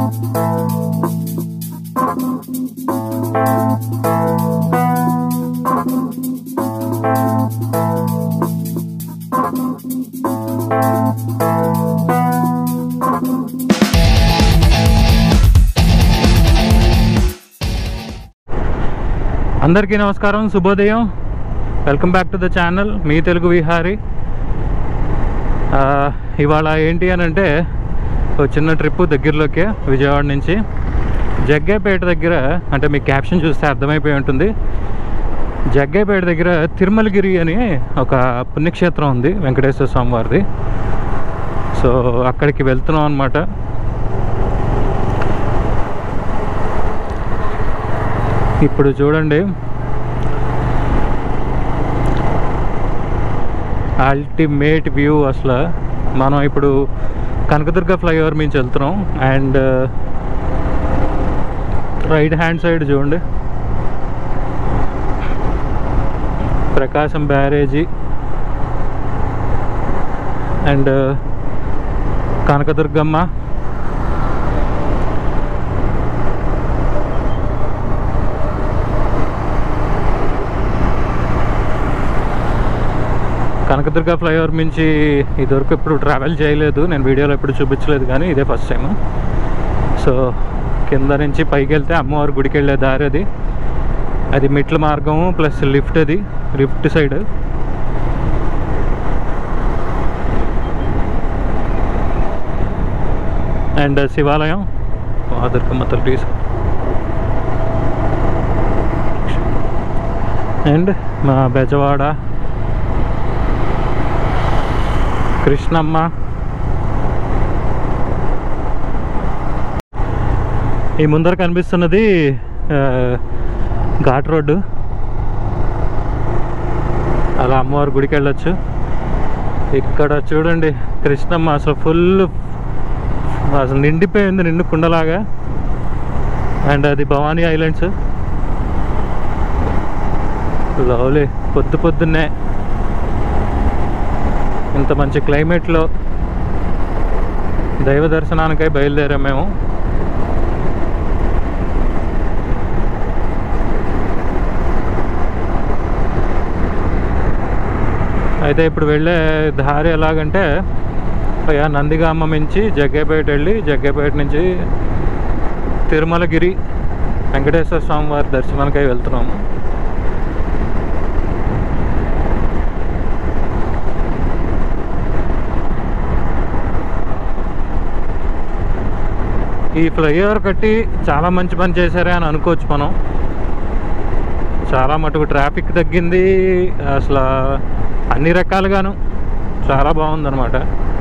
అందరికీ నమస్కారం శుభోదయం welcome back to the channel మీ తెలుగు విహారీ ఆ, ఇవాళ ఏంటి అని అంటే ఒక చిన్న ట్రిప్ దగ్గరలోకే విజయవాడ నుంచి జగ్గైపేట దగ్గర అంటే మీ క్యాప్షన్ చూస్తే అర్థమైపోయి ఉంటుంది జగ్గైపేట దగ్గర తిరుమలగిరి అని ఒక పుణ్యక్షేత్రం ఉంది వెంకటేశ్వర స్వామి వారిది సో అక్కడికి వెళ్తున్నాం అనమాట ఇప్పుడు చూడండి అల్టిమేట్ వ్యూ అసలు మనం ఇప్పుడు కనకదుర్గ ఫ్లైఓవర్ నుంచి వెళ్తున్నాం అండ్ రైట్ హ్యాండ్ సైడ్ చూడండి Prakasam barrage and Kanakadurgamma Kanakadurga flyover నుంచి ఇదివరకు ఎప్పుడు ట్రావెల్ చేయలేదు నేను వీడియోలో ఎప్పుడు చూపించలేదు కానీ ఇదే ఫస్ట్ టైం సో కింద నుంచి పైకి వెళ్తే అమ్మవారి గుడికి వెళ్ళే దారి అది అది మెట్ల మార్గము ప్లస్ లిఫ్ట్ అది లిఫ్ట్ సైడ్ అండ్ శివాలయం దుర్గమ్మ తల్లి అండ్ మా బెజవాడ కృష్ణమ్మ ఈ ముందర కనిపిస్తున్నది ఆ, ఘాట్ రోడ్డు అలా అమ్మవారి గుడికి వెళ్ళొచ్చు ఇక్కడ చూడండి కృష్ణమ్మ అసలు ఫుల్ అసలు నిండిపోయింది నిండు కుండలాగా అండ్ అది భవానీ ఐలాండ్స్ లవ్లీ పొద్దు పొద్దున్నే ఇంత మంచి క్లైమేట్లో దైవ దర్శనానికై బయలుదేరాం మేము అయితే ఇప్పుడు వెళ్ళే దారి ఎలాగంటే పైగా నందిగామ నుంచి జగ్గైపేట వెళ్ళి జగ్గైపేట నుంచి తిరుమలగిరి వెంకటేశ్వర స్వామి వారి దర్శనానికై వెళ్తున్నాము ఈ ఫ్లైఓవర్ కట్టి చాలా మంచి పని చేశారే అని అనుకోవచ్చు మనం చాలా మటుకు ట్రాఫిక్ తగ్గింది అసలు అన్ని రకాలుగాను చాలా బాగుందన్నమాట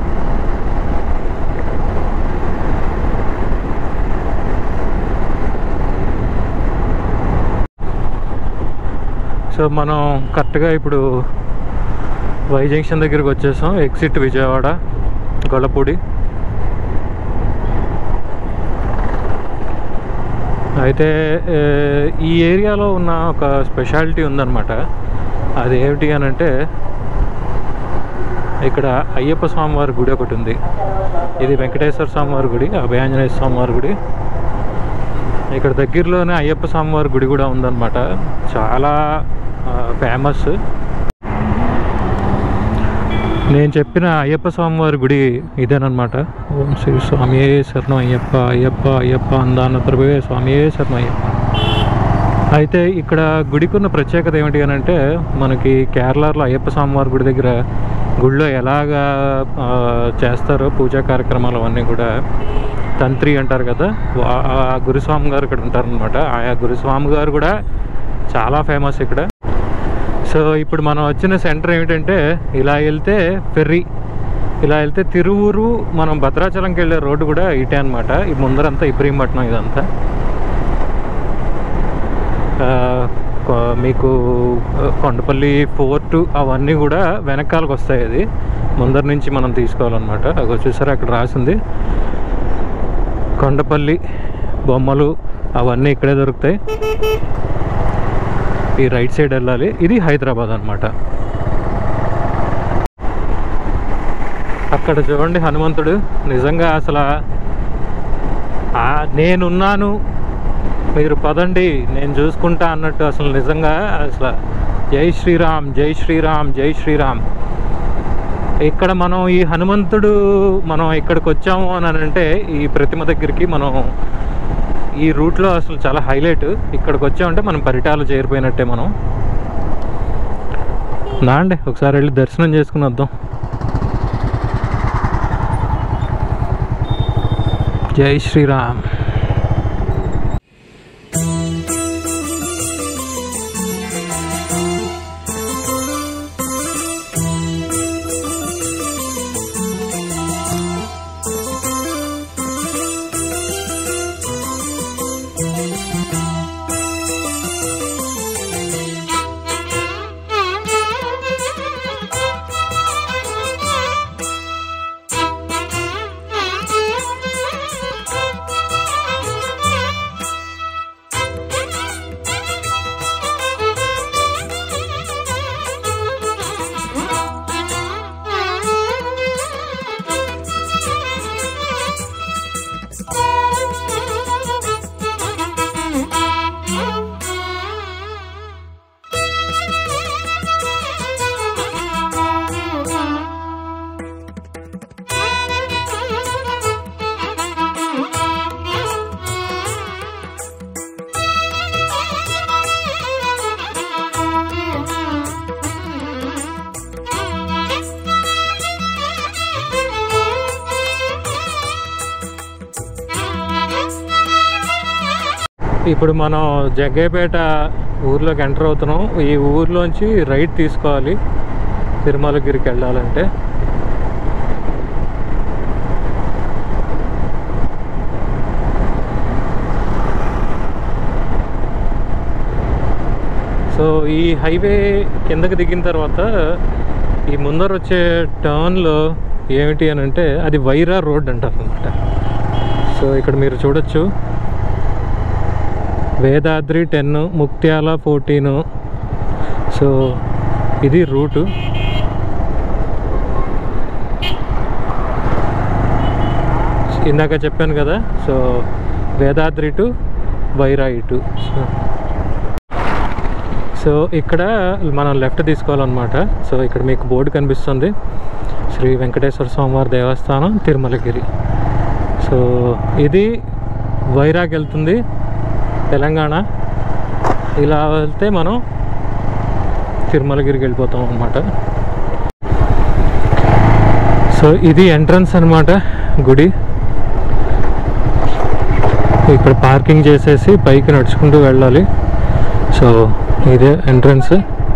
సో మనం కరెక్ట్గా ఇప్పుడు వై జంక్షన్ దగ్గరికి వచ్చేసాం ఎగ్జిట్ విజయవాడ గొల్లపూడి అయితే ఏ, ఈ ఏరియాలో ఉన్న ఒక స్పెషాలిటీ ఉందన్నమాట అది ఏమిటి అని అంటే ఇక్కడ అయ్యప్ప స్వామివారి గుడి ఒకటి ఉంది ఇది వెంకటేశ్వర స్వామివారి గుడి అభయాంజనేయ స్వామివారి గుడి ఇక్కడ దగ్గరలోనే అయ్యప్ప స్వామివారి గుడి కూడా ఉందన్నమాట చాలా ఫేమస్ నేను చెప్పిన అయ్యప్ప స్వామివారి గుడి ఇదేనమాట ఓం శ్రీ స్వామియే శరణం అయ్యప్ప అయ్యప్ప అయ్యప్ప అందాన ప్రభువే స్వామియే శరణం అయ్యప్ప అయితే ఇక్కడ గుడికున్న ప్రత్యేకత ఏమిటి అని అంటే మనకి కేరళలో అయ్యప్ప స్వామివారి గుడి దగ్గర గుడిలో ఎలాగా ఆ, చేస్తారో పూజా కార్యక్రమాలు అవన్నీ కూడా తంత్రి అంటారు కదా వా- ఆ గురుస్వామి గారు ఇక్కడ ఉంటారనమాట ఆయా గురుస్వామి గారు కూడా చాలా ఫేమస్ ఇక్కడ సో ఇప్పుడు మనం వచ్చిన సెంటర్ ఏమిటంటే ఇలా వెళ్తే ఫెర్రీ ఇలా వెళ్తే తిరువురు మనం భద్రాచలంకి వెళ్ళే రోడ్డు కూడా ఇటే అనమాట ఈ ముందరంతా ఇబ్రహీంపట్నం ఇదంతా ఆ, కొ- మీకు ఆ, కొండపల్లి ఫోర్ట్ అవన్నీ కూడా వెనకాలకు వస్తాయి అది ముందర నుంచి మనం తీసుకోవాలన్నమాట అగో చూసారా అక్కడ రాసింది కొండపల్లి బొమ్మలు అవన్నీ ఇక్కడే దొరుకుతాయి ఈ రైట్ సైడ్ వెళ్ళాలి ఇది హైదరాబాద్ అనమాట అక్కడ చూడండి హనుమంతుడు నిజంగా అసలు ఆ, నేనున్నాను మీరు పదండి నేను చూసుకుంటా అన్నట్టు అసలు నిజంగా అసలు జై శ్రీరామ్ జై శ్రీరామ్ జై శ్రీరామ్ ఇక్కడ మనం ఈ హనుమంతుడు మనం ఇక్కడికి వచ్చాము అని అంటే ఈ ప్రతిమ దగ్గరికి మనం ఈ రూట్లో అసలు చాలా హైలైట్ ఇక్కడికి వచ్చామంటే మనం పరిటాలు చేరిపోయినట్టే మనం నా అండి ఒకసారి వెళ్ళి దర్శనం చేసుకుని వద్దాం జై శ్రీరామ్ ఇప్పుడు మనం జగ్గయ్యపేట ఊర్లోకి ఎంటర్ అవుతున్నాం ఈ ఊర్లోంచి రైట్ తీసుకోవాలి తిరుమలగిరికి వెళ్ళాలంటే సో ఈ హైవే కిందకి దిగిన తర్వాత ఈ ముందర వచ్చే టర్న్లో ఏమిటి అని అంటే అది వైరా రోడ్ అంటారు అనమాట సో ఇక్కడ మీరు చూడొచ్చు Vedadri ten Muktyala fourteen so ఇది రూటు ఇందాక చెప్పాను కదా సో వేదాద్రి టు వైరా ఇటు సో సో ఇక్కడ మనం లెఫ్ట్ తీసుకోవాలన్నమాట సో ఇక్కడ మీకు బోర్డు కనిపిస్తుంది శ్రీ వెంకటేశ్వర స్వామివారి దేవస్థానం తిరుమలగిరి సో ఇది వైరాగ్ వెళ్తుంది తెలంగాణ ఇలా వెళ్తే మనం తిరుమలగిరికి వెళ్ళిపోతాం అనమాట సో ఇది ఎంట్రన్స్ అన్నమాట గుడి ఇక్కడ పార్కింగ్ చేసేసి పైకి నడుచుకుంటూ వెళ్ళాలి సో ఇదే ఎంట్రన్స్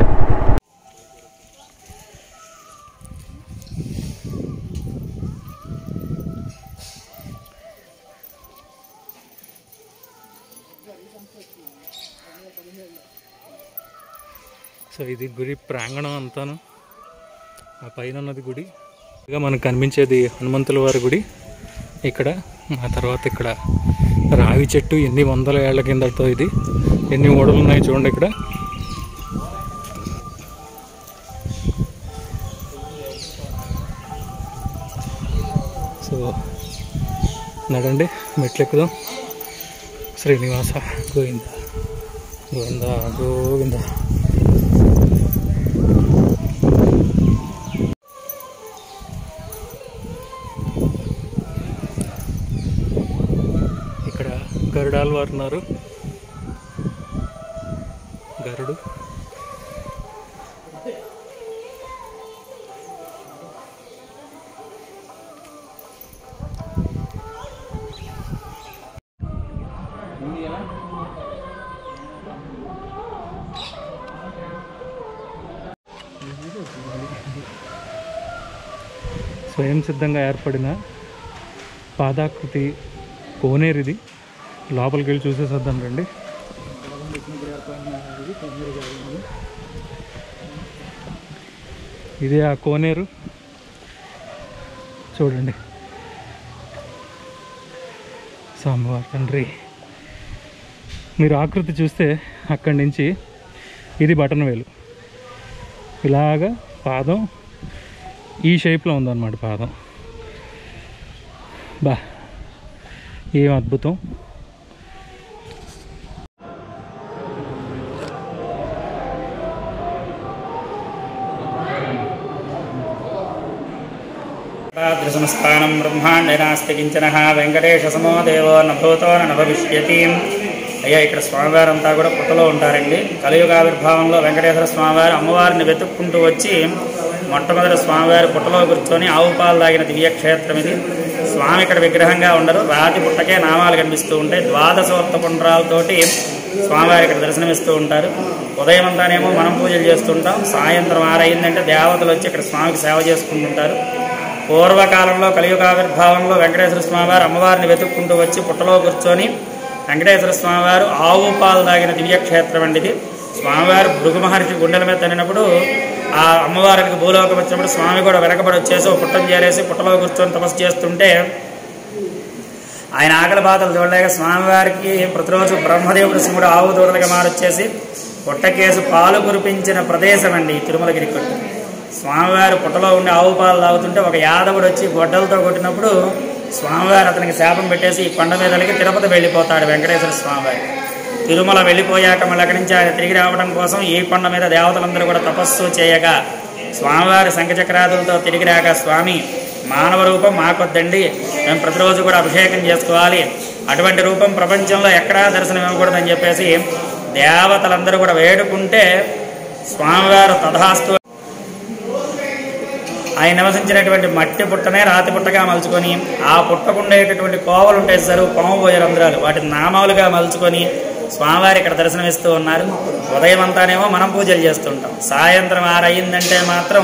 సో ఇది గుడి ప్రాంగణం అంతాను ఆ పైన ఉన్నది గుడి ఇక మనకు కనిపించేది హనుమంతుల వారి గుడి ఇక్కడ ఆ తర్వాత ఇక్కడ రావి చెట్టు ఎన్ని వందల ఏళ్ల కిందతో ఇది ఎన్ని ఓడలు ఉన్నాయి చూడండి ఇక్కడ సో నడండి మెట్లు ఎక్కుదాం శ్రీనివాస గోవింద గోవింద గోవింద ఇక్కడ గరుడాలు వారు ఉన్నారు గరుడు స్వయం సిద్ధంగా ఏర్పడిన పాదాకృతి కోనేరిది లోపలికి వెళ్ళి చూసేసేద్దాం రండి ఇది ఆ కోనేరు చూడండి స్వామివారి తండ్రి మీరు ఆకృతి చూస్తే అక్కడి నుంచి ఇది బటన్ వేలు ఇలాగా పాదం ఈ షేప్లో ఉందన్నమాట పాదం బా ఏం అద్భుతం దృశమస్థానం బ్రహ్మాండే నాస్తి కించన వెంకటేశ సమో దేవో నభూతో న భవిష్యతి అయ్యా ఇక్కడ స్వామివారంతా కూడా పుట్టలో ఉంటారండి కలియుగావిర్భావంలో వెంకటేశ్వర స్వామివారు అమ్మవారిని వెతుక్కుంటూ వచ్చి మొట్టమొదటి స్వామివారి పుట్టలో కూర్చొని ఆవు పాలు తాగిన దివ్యక్షేత్రం ఇది స్వామి ఇక్కడ విగ్రహంగా ఉండరు రాతి పుట్టకే నామాలు కనిపిస్తూ ఉంటాయి ద్వాదశోత్త పుండ్రాలతోటి స్వామివారి ఇక్కడ దర్శనమిస్తూ ఉంటారు ఉదయం అంతానేమో మనం పూజలు చేస్తుంటాం సాయంత్రం ఆరైందంటే దేవతలు వచ్చి ఇక్కడ స్వామికి సేవ చేసుకుంటుంటారు పూర్వకాలంలో కలియుగావిర్భావంలో వెంకటేశ్వర స్వామివారు అమ్మవారిని వెతుక్కుంటూ వచ్చి పుట్టలో కూర్చొని వెంకటేశ్వర స్వామివారు ఆవు పాలు తాగిన దివ్యక్షేత్రం అండి ఇది స్వామివారు భృగు మహర్షి గుండెల మీద తన్నినప్పుడు ఆ అమ్మవారికి భూలోకం వచ్చినప్పుడు స్వామి కూడా వెనకబడి వచ్చేసి ఓ పుట్టం చేరేసి పుట్టలో కూర్చొని తపస్సు చేస్తుంటే ఆయన ఆకలి బాధలు చూడలేక స్వామివారికి ప్రతిరోజు బ్రహ్మదేవుడు సింహుడు ఆవు దూడలుగా మారొచ్చేసి పుట్టకేసి పాలు కురిపించిన ప్రదేశం అండి ఈ తిరుమలగిరి కొట్టు స్వామివారు పుట్టలో ఉండి ఆవు పాలు తాగుతుంటే ఒక యాదవుడు వచ్చి గొడ్డలతో కొట్టినప్పుడు స్వామివారు అతనికి శాపం పెట్టేసి ఈ కొండ మీదలకి తిరుపతి వెళ్ళిపోతాడు వెంకటేశ్వర స్వామివారు తిరుమల వెళ్ళిపోయాక మళ్ళీ అక్కడి నుంచి ఆయన తిరిగి రావడం కోసం ఈ కొండ మీద దేవతలందరూ కూడా తపస్సు చేయగా స్వామివారి శంఖచక్రాదులతో తిరిగి రాక స్వామి మానవ రూపం మాకొద్దండి మేము ప్రతిరోజు కూడా అభిషేకం చేసుకోవాలి అటువంటి రూపం ప్రపంచంలో ఎక్కడా దర్శనం ఇవ్వకూడదని చెప్పేసి దేవతలందరూ కూడా వేడుకుంటే స్వామివారు తథాస్తు ఆయన నివసించినటువంటి మట్టి పుట్టనే రాతి పుట్టగా మలుచుకొని ఆ పుట్టకుండేటటువంటి కోవలు ఉంటాయి సార్ పాము పోయే రంధ్రాలు వాటిని నామాలుగా మలుచుకొని స్వామివారి ఇక్కడ దర్శనమిస్తూ ఉన్నారు ఉదయం అంతానేమో మనం పూజలు చేస్తుంటాం సాయంత్రం ఆరయ్యిందంటే మాత్రం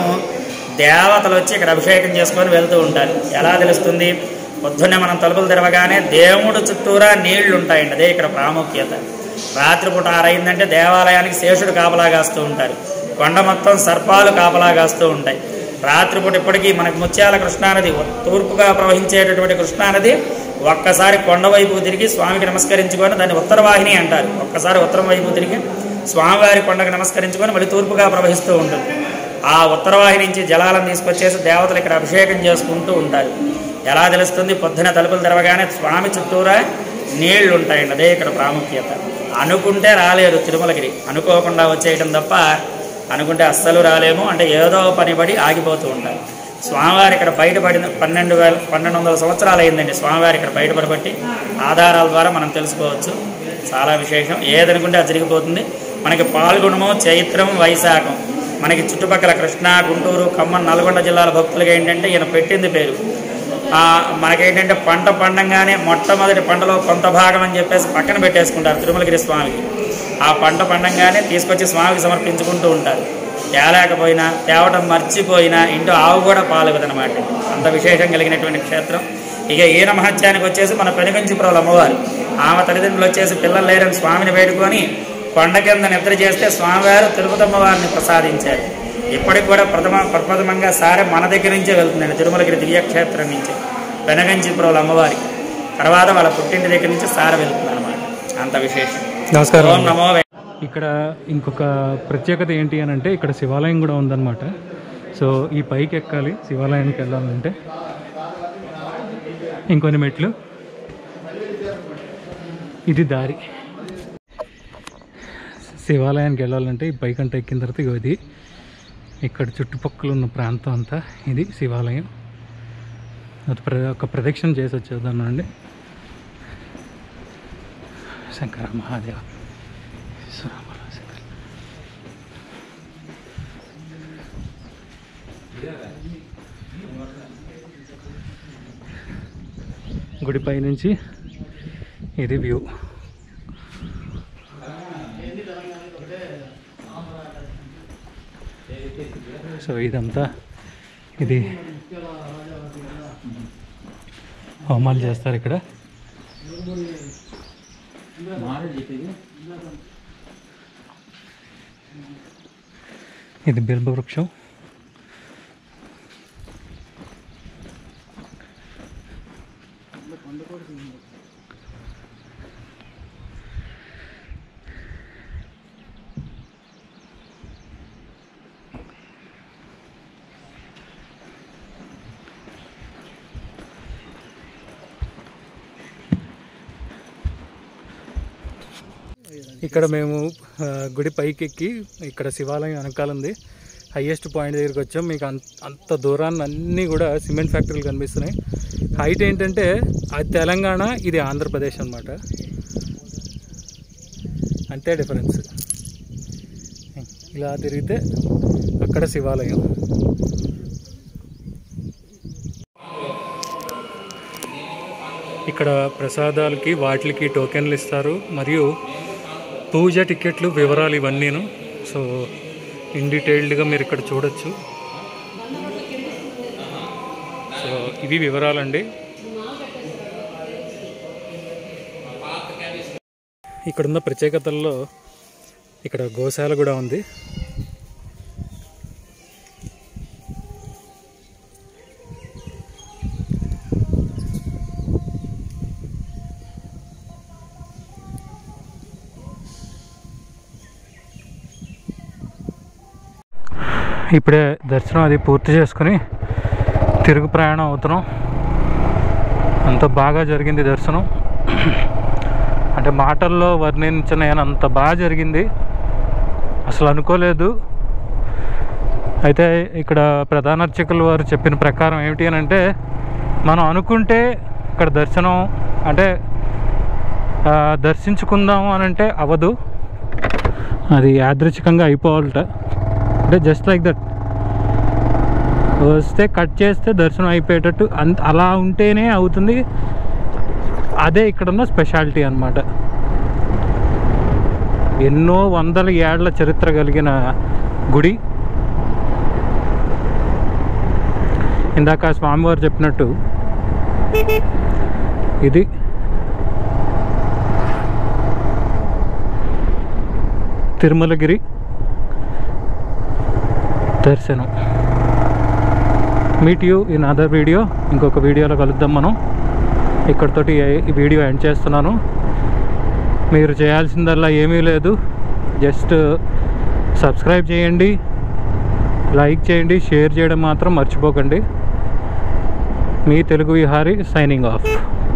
దేవతలు వచ్చి ఇక్కడ అభిషేకం చేసుకొని వెళ్తూ ఉంటారు ఎలా తెలుస్తుంది పొద్దున్నే మనం తలుపులు తెరవగానే దేవుడు చుట్టూరా నీళ్లు ఉంటాయండి అదే ఇక్కడ ప్రాముఖ్యత రాత్రిపూట ఆరైందంటే దేవాలయానికి శేషుడు కాపలా కాస్తూ ఉంటారు కొండ మొత్తం సర్పాలు కాపలా కాస్తూ ఉంటాయి రాత్రిపూట ఇప్పటికీ మనకు ముత్యాల కృష్ణానది తూర్పుగా ప్రవహించేటటువంటి కృష్ణానది ఒక్కసారి కొండ వైపు తిరిగి స్వామికి నమస్కరించుకొని దాన్ని ఉత్తరవాహిని అంటారు ఒక్కసారి ఉత్తరం వైపు తిరిగి స్వామివారి కొండకు నమస్కరించుకొని మళ్ళీ తూర్పుగా ప్రవహిస్తూ ఉంటుంది ఆ ఉత్తరవాహిని నుంచి జలాలను తీసుకొచ్చేసి దేవతలు ఇక్కడ అభిషేకం చేసుకుంటూ ఉంటారు ఎలా తెలుస్తుంది పొద్దున తలుపులు తెరవగానే స్వామి చుట్టూరా నీళ్లు ఉంటాయండి అదే ఇక్కడ ప్రాముఖ్యత అనుకుంటే రాలేరు తిరుమలగిరి అనుకోకుండా వచ్చేయటం తప్ప అనుకుంటే అస్సలు రాలేము అంటే ఏదో పని పడి ఆగిపోతూ ఉంటారు స్వామివారి ఇక్కడ బయటపడిన పన్నెండు వేల పన్నెండు వందల సంవత్సరాలు అయిందండి స్వామివారి ఇక్కడ బయటపడబట్టి ఆధారాల ద్వారా మనం తెలుసుకోవచ్చు చాలా విశేషం ఏదనుకుంటే అది జరిగిపోతుంది మనకి పాల్గొనము చైత్రం వైశాఖం మనకి చుట్టుపక్కల కృష్ణా గుంటూరు ఖమ్మం నల్గొండ జిల్లాల భక్తులకి ఏంటంటే ఈయన పెట్టింది పేరు ఆ, మనకేంటంటే పంట పండంగానే మొట్టమొదటి పంటలో కొంత భాగం అని చెప్పేసి పక్కన పెట్టేసుకుంటారు తిరుమలగిరి స్వామికి ఆ పంట పండంగానే తీసుకొచ్చి స్వామికి సమర్పించుకుంటూ ఉంటారు తేలేకపోయినా తేవటం మర్చిపోయినా ఇంటూ ఆవు కూడా పాలగదనమాట అంత విశేషం కలిగినటువంటి క్షేత్రం ఇక ఈయన మహత్యానికి వచ్చేసి మన పెనుగంచిపురాలు అమ్మవారు ఆమె తల్లిదండ్రులు వచ్చేసి పిల్లలు లేరని స్వామిని వేడుకొని కొండ కింద నిద్ర చేస్తే స్వామివారు తిరుపతమ్మ వారిని ప్రసాదించారు ఇప్పటికి కూడా ప్రథమ ప్రప్రథమంగా సారె మన దగ్గర నుంచే వెళ్తుందండి తిరుమలగిరి దివ్యక్షేత్రం నుంచి పెనగంచిపురంలో అమ్మవారికి తర్వాత వాళ్ళ పుట్టింటి దగ్గర నుంచి సార వెళ్తుంది అనమాట అంత విశేషం నమస్కారం ఓం నమో వె- ఇక్కడ ఇంకొక ప్రత్యేకత ఏంటి అని అంటే ఇక్కడ శివాలయం కూడా ఉందన్నమాట సో ఈ పైకి ఎక్కాలి శివాలయానికి వెళ్ళాలంటే ఇంకొన్ని మెట్లు ఇది దారి శివాలయానికి వెళ్ళాలంటే ఈ పైకంట ఎక్కిన తర్వాత ఇగో ఇది ఇక్కడ చుట్టుపక్కల ఉన్న ప్రాంతం అంతా ఇది శివాలయం అది ప్ర ఒక ప్రదక్షిణ చేసి వచ్చేద్దాం అండి శంకర మహాదేవ శ్రీరామ శంకర గుడిపై నుంచి ఇది వ్యూ సో ఇదంతా ఇది హోమాలు చేస్తారు ఇక్కడ ఇది బిల్బ వృక్షం ఇక్కడ మేము ఆ, గుడి పైకి ఎక్కి ఇక్కడ శివాలయం వెనకాల ఉంది హైయెస్ట్ పాయింట్ దగ్గరికి వచ్చాం మీకు అంత అంత దూరాన్ని అన్నీ కూడా సిమెంట్ ఫ్యాక్టరీలు కనిపిస్తున్నాయి హైట్ ఏంటంటే అది తెలంగాణ ఇది ఆంధ్రప్రదేశ్ అన్నమాట అంతే డిఫరెన్స్ ఇలా తిరిగితే అక్కడ శివాలయం ఇక్కడ ప్రసాదాలకి వాటికి టోకెన్లు ఇస్తారు మరియు పూజ టికెట్లు వివరాలు ఇవన్నీను సో ఇన్ డీటెయిల్డ్గా మీరు ఇక్కడ చూడొచ్చు సో ఇవి వివరాలండి ఇక్కడున్న ప్రత్యేకతల్లో ఇక్కడ గోశాల కూడా ఉంది ఇప్పుడే దర్శనం అది పూర్తి చేసుకుని తిరుగు ప్రయాణం అవుతున్నాం అంత బాగా జరిగింది దర్శనం అంటే మాటల్లో వర్ణించలేనంత బాగా జరిగింది అసలు అనుకోలేదు అయితే ఇక్కడ ప్రధాన అర్చకులు వారు చెప్పిన ప్రకారం ఏమిటి అని అంటే మనం అనుకుంటే ఇక్కడ దర్శనం అంటే ఆ, దర్శించుకుందాం అని అంటే అవ్వదు అది యాదృచ్ఛికంగా అయిపోవాలట అంటే జస్ట్ లైక్ దట్ వస్తే కట్ చేస్తే దర్శనం అయిపోయేటట్టు అంత అలా ఉంటేనే అవుతుంది అదే ఇక్కడ ఉన్న స్పెషాలిటీ అన్నమాట ఎన్నో వందల ఏళ్ల చరిత్ర కలిగిన గుడి ఇందాక స్వామివారు చెప్పినట్టు ఇది తిరుమలగిరి దర్శనం meet you in other video ఇంకొక వీడియోలో కలుద్దాం మనం ఇక్కడతోటి ఈ వీడియో ఎండ్ చేస్తున్నాను మీరు చేయాల్సిందల్లా ఏమీ లేదు జస్ట్ సబ్స్క్రైబ్ చేయండి లైక్ చేయండి షేర్ చేయడం మాత్రం మర్చిపోకండి మీ తెలుగు విహారీ సైనింగ్ ఆఫ్